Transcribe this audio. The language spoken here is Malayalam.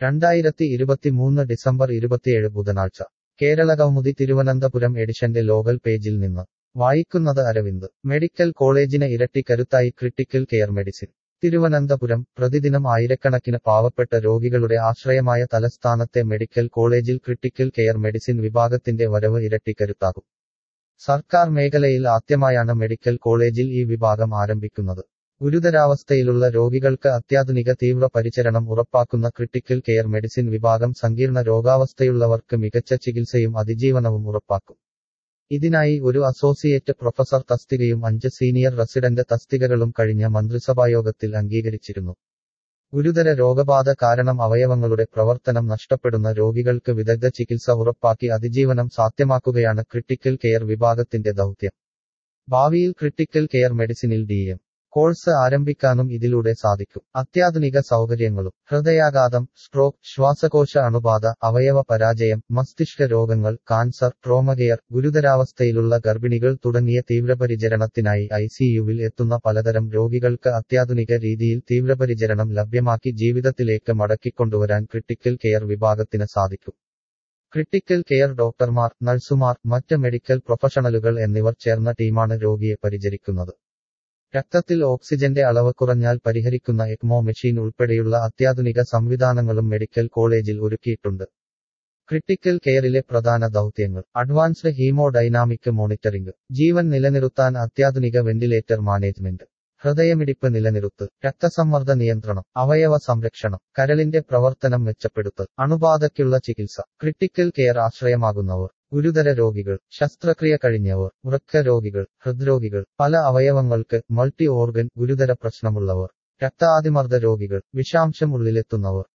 രണ്ടായിരത്തി ഇരുപത്തിമൂന്ന് ഡിസംബർ ഇരുപത്തിയേഴ് ബുധനാഴ്ച കേരളകൗമുദി തിരുവനന്തപുരം എഡിഷന്റെ ലോകൽ പേജിൽ നിന്ന് വായിക്കുന്നത് അരവിന്ദ് മെഡിക്കൽ കോളേജിന് ഇരട്ടി കരുത്തായി ക്രിട്ടിക്കൽ കെയർ മെഡിസിൻ തിരുവനന്തപുരം പ്രതിദിനം ആയിരക്കണക്കിന് പാവപ്പെട്ട രോഗികളുടെ ആശ്രയമായ തലസ്ഥാനത്തെ മെഡിക്കൽ കോളേജിൽ ക്രിട്ടിക്കൽ കെയർ മെഡിസിൻ വിഭാഗത്തിന്റെ വരവ് ഇരട്ടി കരുത്താകും സർക്കാർ മേഖലയിൽ ആദ്യമായാണ് മെഡിക്കൽ കോളേജിൽ ഈ വിഭാഗം ആരംഭിക്കുന്നത് ഗുരുതരാവസ്ഥയിലുള്ള രോഗികൾക്ക് അത്യാധുനിക തീവ്ര പരിചരണം ഉറപ്പാക്കുന്ന ക്രിട്ടിക്കൽ കെയർ മെഡിസിൻ വിഭാഗം സങ്കീർണ രോഗാവസ്ഥയുള്ളവർക്ക് മികച്ച ചികിത്സയും അതിജീവനവും ഉറപ്പാക്കും ഇതിനായി ഒരു അസോസിയേറ്റ് പ്രൊഫസർ തസ്തികയും അഞ്ച് സീനിയർ റെസിഡന്റ് തസ്തികകളും കഴിഞ്ഞ മന്ത്രിസഭായോഗത്തിൽ അംഗീകരിച്ചിരുന്നു ഗുരുതര രോഗബാധ കാരണം അവയവങ്ങളുടെ പ്രവർത്തനം നഷ്ടപ്പെടുന്ന രോഗികൾക്ക് വിദഗ്ധ ചികിത്സ ഉറപ്പാക്കി അതിജീവനം സാധ്യമാക്കുകയാണ് ക്രിട്ടിക്കൽ കെയർ വിഭാഗത്തിന്റെ ദൗത്യം ഭാവിയിൽ ക്രിട്ടിക്കൽ കെയർ മെഡിസിനിൽ ഡി എം കോഴ്സ് ആരംഭിക്കാനും ഇതിലൂടെ സാധിക്കും അത്യാധുനിക സൗകര്യങ്ങളും ഹൃദയാഘാതം സ്ട്രോക്ക് ശ്വാസകോശ അണുബാധ അവയവ പരാജയം മസ്തിഷ്ക രോഗങ്ങൾ കാൻസർ ട്രോമകെയർ ഗുരുതരാവസ്ഥയിലുള്ള ഗർഭിണികൾ തുടങ്ങിയ തീവ്രപരിചരണത്തിനായി ഐസിയുവിൽ എത്തുന്ന പലതരം രോഗികൾക്ക് അത്യാധുനിക രീതിയിൽ തീവ്രപരിചരണം ലഭ്യമാക്കി ജീവിതത്തിലേക്ക് മടക്കിക്കൊണ്ടുവരാൻ ക്രിട്ടിക്കൽ കെയർ വിഭാഗത്തിന് സാധിക്കും ക്രിട്ടിക്കൽ കെയർ ഡോക്ടർമാർ നഴ്സുമാർ മറ്റ് മെഡിക്കൽ പ്രൊഫഷണലുകൾ എന്നിവർ ചേർന്ന ടീമാണ് രോഗിയെ പരിചരിക്കുന്നത് രക്തത്തിൽ ഓക്സിജന്റെ അളവ് കുറഞ്ഞാൽ പരിഹരിക്കുന്ന എക്മോ മെഷീൻ ഉൾപ്പെടെയുള്ള അത്യാധുനിക സംവിധാനങ്ങളും മെഡിക്കൽ കോളേജിൽ ഒരുക്കിയിട്ടുണ്ട് ക്രിട്ടിക്കൽ കെയറിലെ പ്രധാന ദൗത്യങ്ങൾ അഡ്വാൻസ്ഡ് ഹീമോഡൈനാമിക് മോണിറ്ററിംഗ് ജീവൻ നിലനിർത്താൻ അത്യാധുനിക വെന്റിലേറ്റർ മാനേജ്മെന്റ് ഹൃദയമിടിപ്പ് നിലനിർത്ത് രക്തസമ്മർദ്ദ നിയന്ത്രണം അവയവ സംരക്ഷണം കരളിന്റെ പ്രവർത്തനം മെച്ചപ്പെടുത്തൽ അണുബാധയ്ക്കുള്ള ചികിത്സ ക്രിട്ടിക്കൽ കെയർ ആശ്രയമാകുന്നവർ ഗുരുതര രോഗികൾ ശസ്ത്രക്രിയ കഴിഞ്ഞവർ വൃക്ക രോഗികൾ ഹൃദ്രോഗികൾ പല അവയവങ്ങൾക്ക് മൾട്ടി ഓർഗൻ ഗുരുതര പ്രശ്നമുള്ളവർ രക്താതിമർദ്ദ രോഗികൾ വിഷാംശം ഉള്ളിലെത്തുന്നവർ